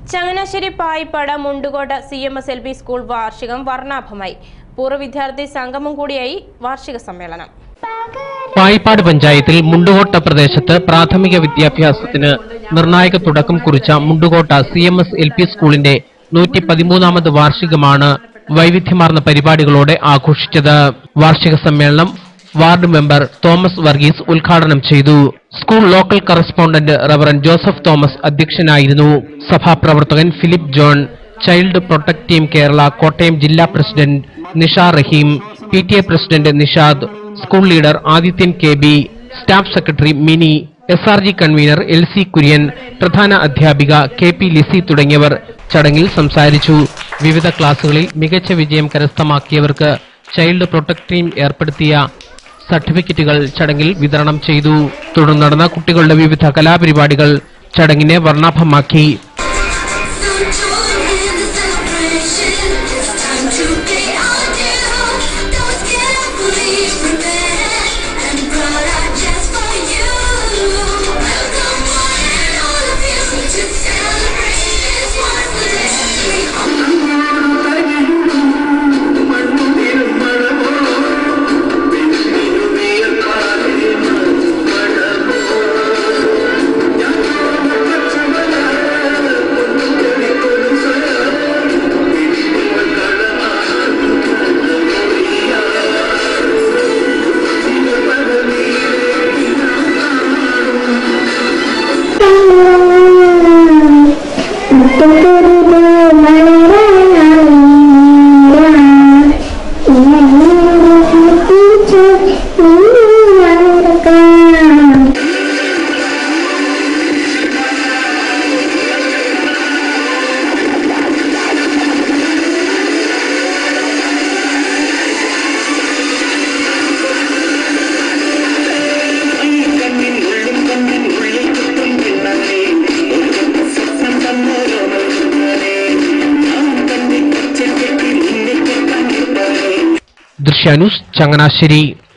Changanassery Payippad Mundukotta C M S L P school വാർഷികം വർണ്ണാഭമായി പൂർവ്വ വിദ്യാർത്ഥി സംഗമം കൂടിയായി വാർഷിക സമ്മേളനം പായിപ്പാട് പഞ്ചായത്തിൽ മുണ്ടുകോട്ട പ്രദേശത്ത് പ്രാഥമിക വിദ്യാഭ്യാസത്തിന് നിർണായക തുടക്കം കുറിച്ച Mundukotta C M S L P സ്കൂളിന്റെ നൂറ്റി പതിമൂന്നാമത് വാർഷികമാണ് വൈവിധ്യമാർന്ന പരിപാടികളോടെ ആഘോഷിച്ചത് വാർഷിക സമ്മേളനം വാർഡ് മെമ്പർ തോമസ് വർഗീസ് ഉദ്ഘാടനം ചെയ്തു school local correspondent reverend Joseph Thomas അധ്യക്ഷനായിരുന്നു സഭാപ്രവർത്തകൻ Philip John child protect team Kerala Kottayam ജില്ലാ president Nisha Rahim P T A president Nishad school leader Adithyan K B staff secretary Mini S R G convener L C Kurian പ്രധാന അധ്യാപിക K P Lissy തുടങ്ങിയവർ ചടങ്ങിൽ സംസാരിച്ചു വിവിധ ക്ലാസുകളിൽ മികച്ച വിജയം കരസ്ഥമാക്കിയവർക്ക് ചൈൽഡ് പ്രൊട്ടക്ട് ടീം ഏർപ്പെടുത്തിയ സർട്ടിഫിക്കറ്റുകൾ ചടങ്ങിൽ വിതരണം ചെയ്തു തുടർന്ന് നടന്ന കുട്ടികളുടെ വിവിധ കലാപരിപാടികൾ ചടങ്ങിനെ വർണ്ണാഭമാക്കി So join in the celebration. It's time to be on you. Those carefully prepared and brought out just for you. Welcome one and all of you to celebrate this wonderful day. ദൃശ്യാന്യൂസ് Changanassery